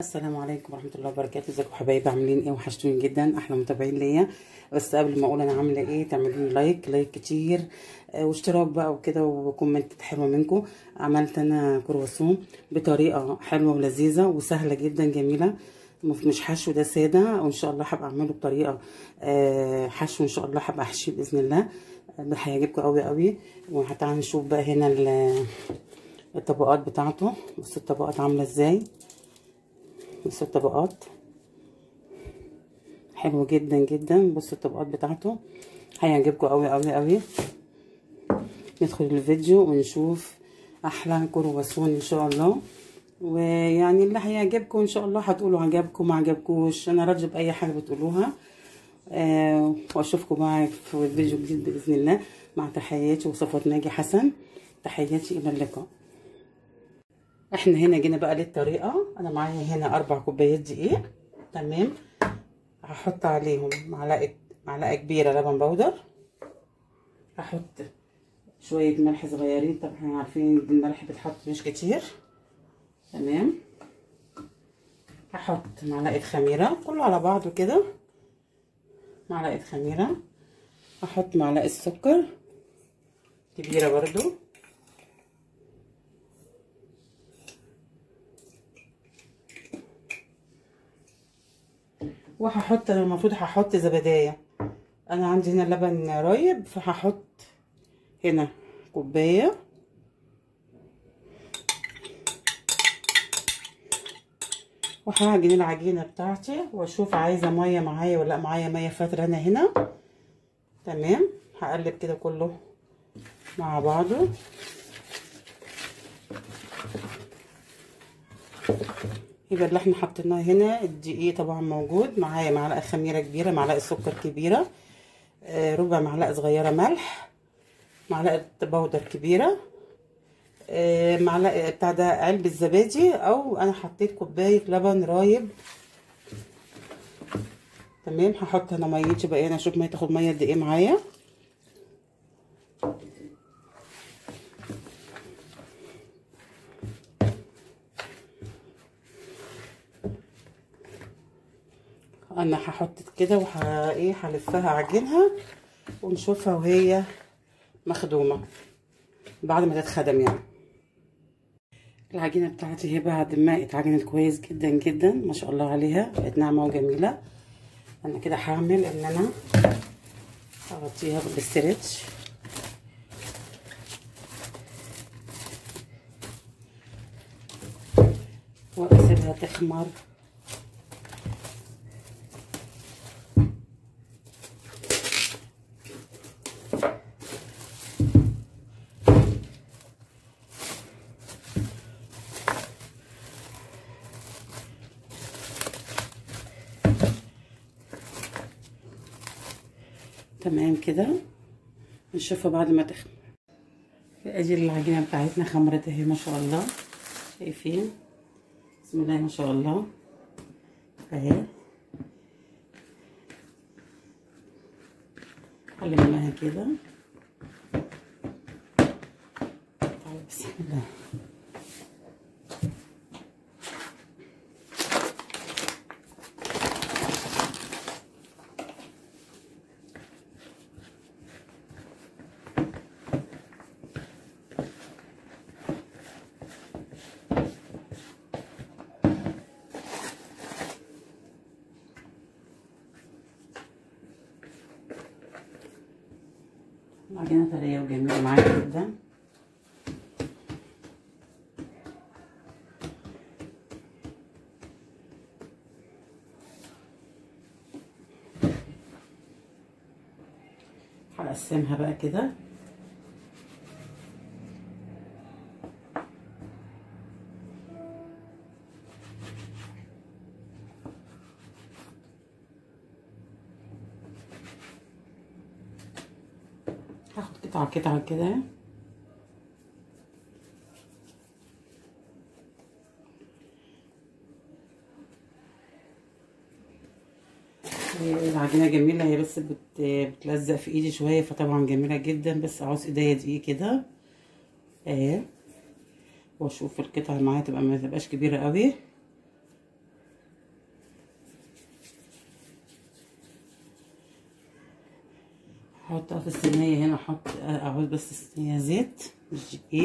السلام عليكم ورحمه الله وبركاته ازيكم حبايبي عاملين ايه وحشتوني جدا احلى متابعين ليا بس قبل ما اقول انا عامله ايه تعملوا لي لايك لايك كتير آه، واشتراك بقى وكده وكومنت حلوه منكم عملت انا كرواسون بطريقه حلوه ولذيذه وسهله جدا جميله مش حشو ده ساده وان شاء الله هبقى اعمله بطريقه آه، حشو ان شاء الله هبقى احشيه باذن الله ده هيعجبكم قوي قوي وهتعالوا نشوف بقى هنا ال- الطبقات بتاعته بصوا الطبقات عامله ازاي بصوا الطبقات حلو جدا جدا بصوا الطبقات بتاعته هيعجبكم قوي قوي قوي ندخل الفيديو ونشوف احلى كرواسون ان شاء الله ويعني اللي هيعجبكم ان شاء الله هتقولوا عجبكم ما عجبكوش انا راضيه باي حاجه بتقولوها آه واشوفكم معايا في فيديو جديد باذن الله مع تحياتي وصفات ناجي حسن تحياتي الى اللقاء احنا هنا جينا بقى للطريقه انا معايا هنا اربع كوبايات دقيق تمام هحط عليهم معلقه معلقه كبيره لبن بودر هحط شويه ملح صغيرين طبعا احنا عارفين الملح بيتحط مش كتير تمام هحط معلقه خميره كله على بعضه كده معلقه خميره هحط معلقه سكر كبيره برضو وهحط انا المفروض هحط زبدايه انا عندي هنا لبن رايب فهحط هنا كوبايه وهعجن العجينه بتاعتي واشوف عايزه ميه معايا ولا معايا ميه فتره انا هنا تمام هقلب كده كله مع بعضه يبقى اللي احنا حطيناه هنا الدقيق طبعا موجود معايا معلقه خميره كبيره معلقه سكر كبيره آه ربع معلقه صغيره ملح معلقه بودر كبيره آه معلقه بتاع ده علبه زبادي او انا حطيت كوبايه لبن رايب تمام هحط انا ميتي بقى انا اشوف ميه تاخد ميه قد ايه معايا انا هحط كده وح ايه هلفها عجينها ونشوفها وهي مخدومه بعد ما تتخدم يعني العجينه بتاعتي هي بعد ما اتعجنت كويس جدا جدا ما شاء الله عليها بقت ناعمه وجميله انا كده هعمل ان انا اغطيها بالاسترتش واسيبها تخمر تمام كده نشوفها بعد ما تخمر ادي العجينه بتاعتنا خمرت اهي ما شاء الله شايفين بسم الله ما شاء الله اهي قلبناها كده بسم الله العجينة طرية وجميلة معايا جدا هقسمها بقى كده هاخد قطعة قطعة كده العجينة جميلة هي بس بت... بتلزق في ايدي شوية فطبعا جميلة جدا بس عاوز ايديا دقيق كده اهي واشوف القطعة معايا تبقى ما تبقاش كبيرة قوي احطها في الصينيه هنا احط اعوز بس الصينيه زيت مش دقيق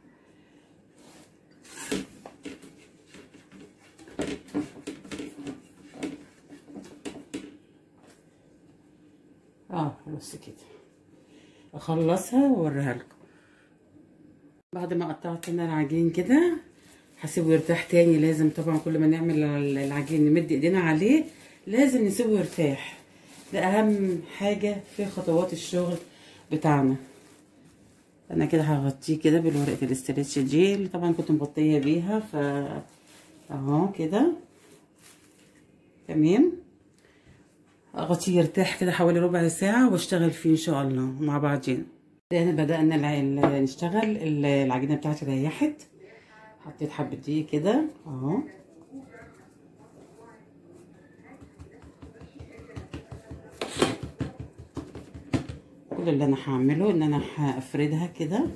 اه بس كده اخلصها واوريها لكم بعد ما قطعت انا العجين كده هسيبه يرتاح تاني لازم طبعا كل ما نعمل العجين نمد ايدينا عليه لازم نسيبه يرتاح ده اهم حاجه في خطوات الشغل بتاعنا انا كده هغطيه كده بالورقه الاسترتش دي اللي طبعا كنت مغطيه بيها ف اهو كده تمام اغطيه يرتاح كده حوالي ربع ساعه واشتغل فيه ان شاء الله مع بعضين هنا بدانا نشتغل العجينه بتاعتي ريحت حطيت حبه دقيق كده اهو كل اللي انا هعمله ان انا هافردها كده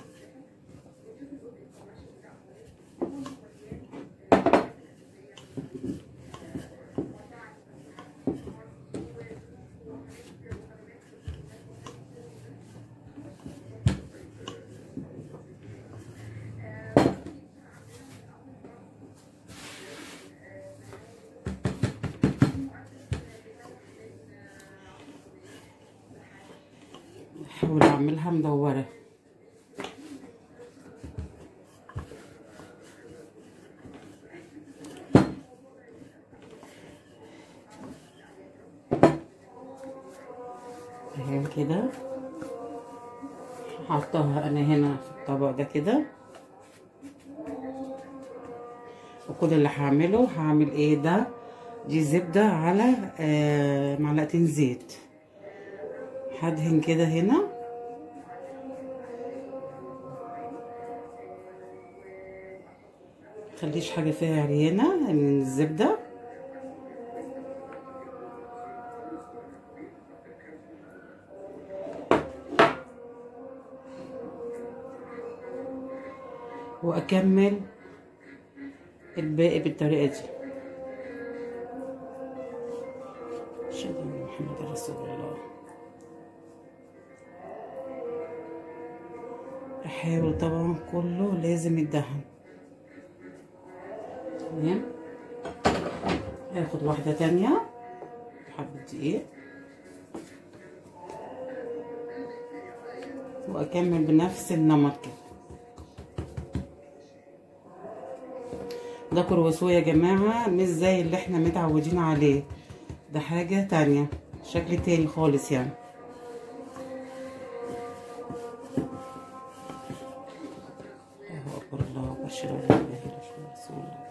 بحاول اعملها مدوره اهي كده هحطها انا هنا في الطبق ده كده وكل اللي هعمله هعمل ايه ده دي زبده على آه معلقتين زيت هدهن كده هنا مخليش حاجة فيها عريانة من الزبدة وأكمل الباقي بالطريقة دي أشهد أن محمد رسول الله احاول طبعا كله لازم يدهن تمام هاخد واحدة تانية حبة دقيق واكمل بنفس النمط كده ده كرواسو يا جماعة مش زي اللي احنا متعودين عليه ده حاجة تانية شكل تاني خالص يعني أكبر الله أكبر أشهد أن لا إله إلا الله رسول الله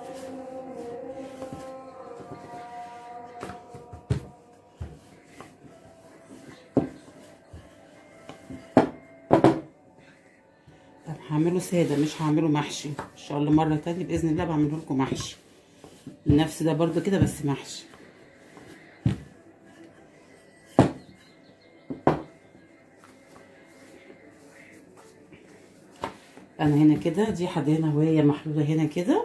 طب هعمله سادة مش هعمله محشي إن شاء الله مرة تانية بإذن الله بعمله لكم محشي نفس ده برضو كده بس محشي انا هنا كده دي حدينا وهي محلوله هنا كده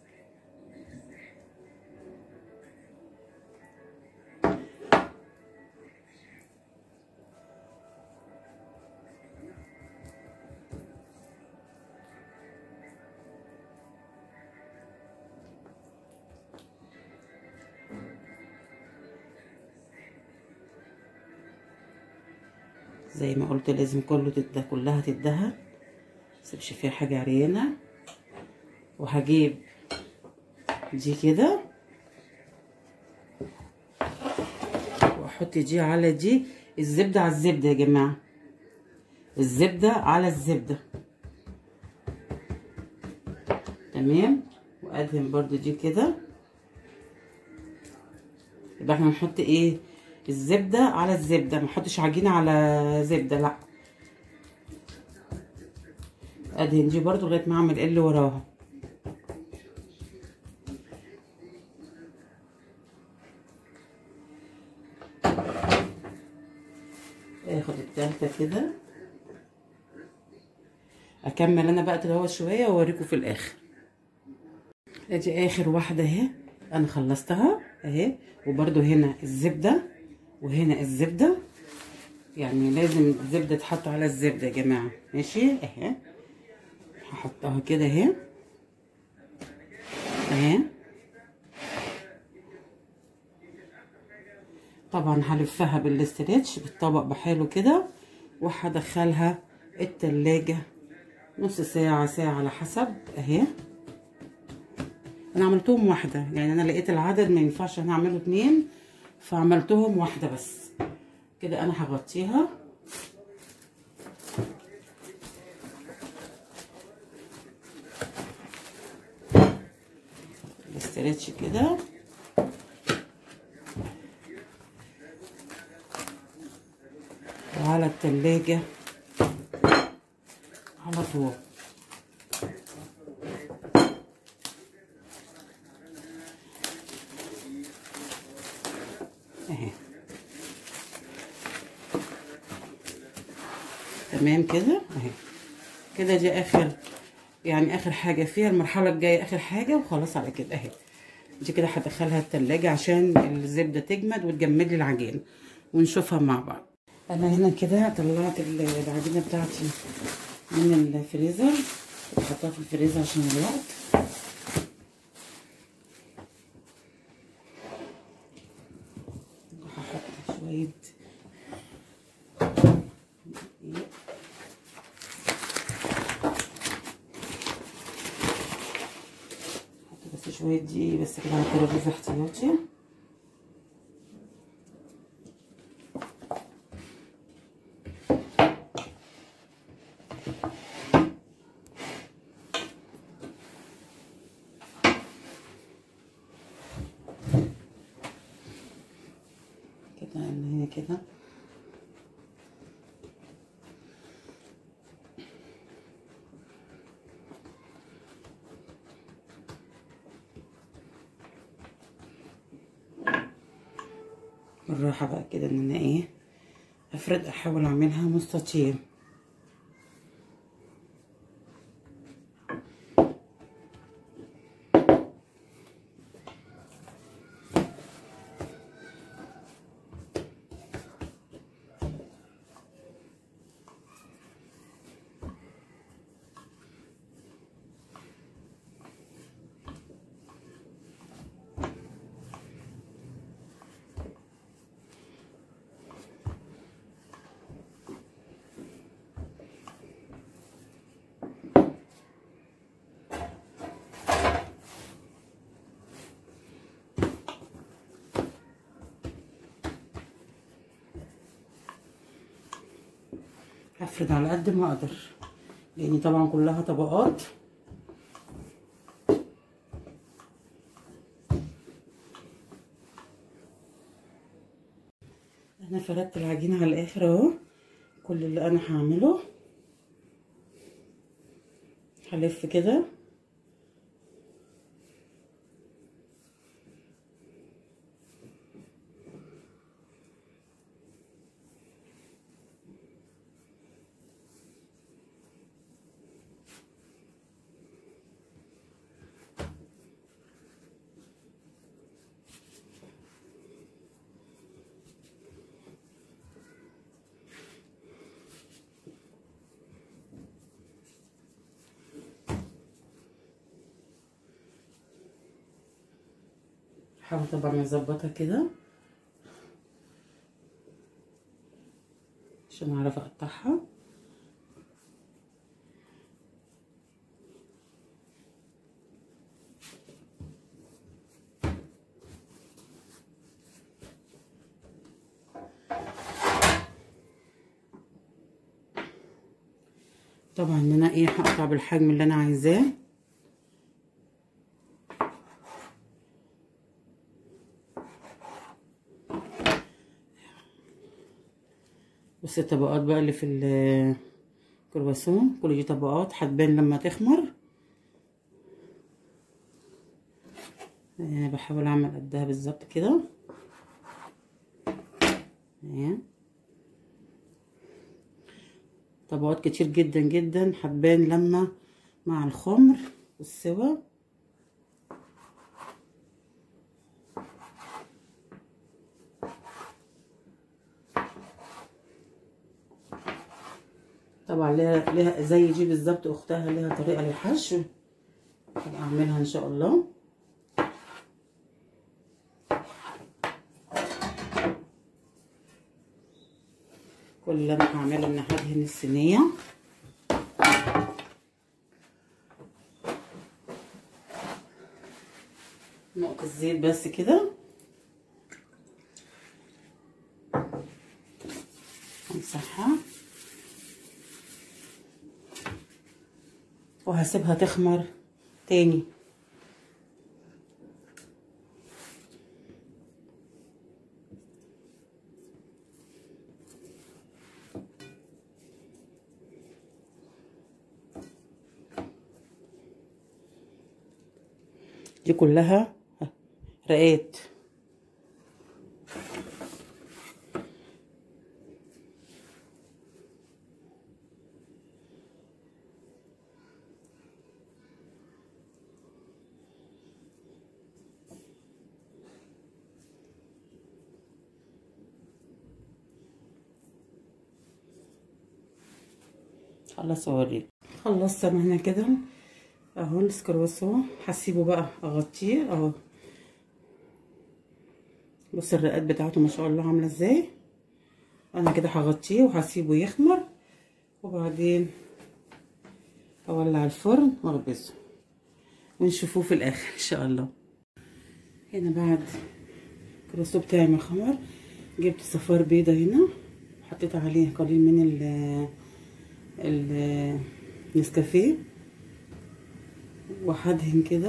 زي ما قلت لازم كله تده كلها تدهن متسيبش فيها حاجة عريانة وهجيب دي كده واحط دي على دي الزبدة على الزبدة يا جماعة الزبدة على الزبدة تمام وادهن برضو دي كده يبقى احنا هنحط ايه الزبدة على الزبدة ما نحطش عجينة على زبدة لا ادهن دي برضو لغايه ما اعمل اللي وراها اخد التالتة كده اكمل انا بقى كده شويه واوريكم في الاخر ادي اخر واحده اهي انا خلصتها اهي وبرده هنا الزبده وهنا الزبده يعني لازم الزبدة تحط على الزبدة يا جماعة ماشي اهي هحطها كده اهي اهي طبعا هلفها بالاسترتش بالطبق بحاله كده وهدخلها التلاجة نص ساعة ساعة على حسب اهي انا عملتهم واحدة يعني انا لقيت العدد ما ينفعش انا اعمله اتنين فعملتهم واحدة بس كده انا هغطيها الاسترتش كده وعلى التلاجة على طول اهي تمام كده اهي كده دي اخر يعني اخر حاجه فيها المرحله الجايه اخر حاجه وخلاص على كده اهي دي كده هدخلها التلاجة عشان الزبده تجمد وتجمد لي العجين ونشوفها مع بعض انا هنا كده طلعت العجينه بتاعتي من الفريزر بحطها في الفريزر عشان الوقت هحط شويه بس شوية دقيق بس كده على الترابيزة احتياطي كده من هنا كده بالراحة بقى كده ان انا ايه افرد احاول اعملها مستطيل هفرد على قد ما اقدر لان طبعا كلها طبقات انا فردت العجينه على الاخر اهو كل اللي انا هعمله هلف كده حاول طبعا اظبطها كده عشان اعرف اقطعها طبعا ان انا ايه هقطع بالحجم اللي انا عايزاه بص الطبقات بقى اللي في الكرواسون كل دي طبقات هتبان لما تخمر آه بحاول اعمل قدها بالظبط كده آه. طبقات كتير جدا جدا هتبان لما مع الخمر والسوا طبعا ليها ليها زي دي بالظبط اختها ليها طريقه للحشو هبقى اعملها ان شاء الله كل اللي انا هعمله ان هدهن الصينيه نقطه زيت بس كده امسحها وهسيبها تخمر تاني دي كلها رقات خلاص اوريك خلصت انا هنا كده اهو السكروسو هسيبه بقى اغطيه اهو بص الرقات بتاعته ما شاء الله عامله ازاي انا كده هغطيه وهسيبه يخمر وبعدين اولع الفرن واخبزه ونشوفوه في الاخر ان شاء الله هنا بعد الكروسو بتاعي ما خمر جبت صفار بيضه هنا حطيت عليه قليل من ال النسكافيه وهدهن كده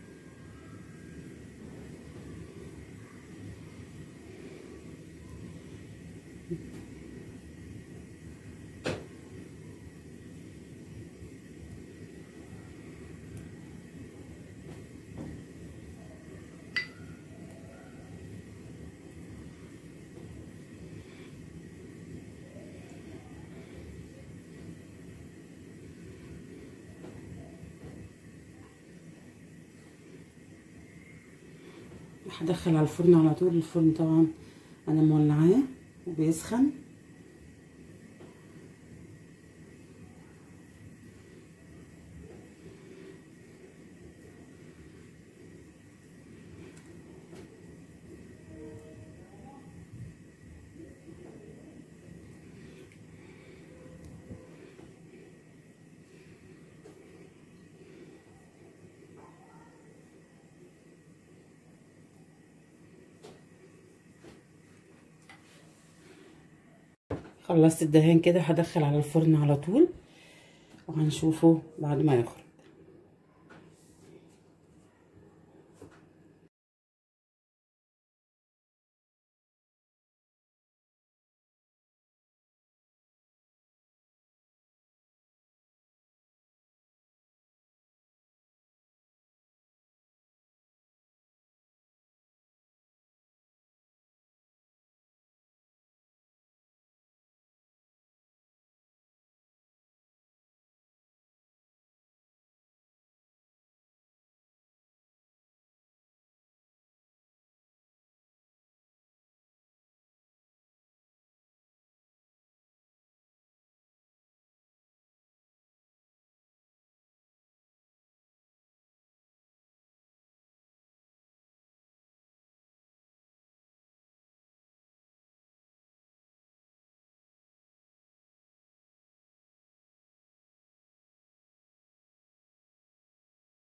هدخل على الفرن على طول الفرن طبعا انا مولعاه وبيسخن خلصت الدهان كده هدخل على الفرن على طول وهنشوفه بعد ما يخرج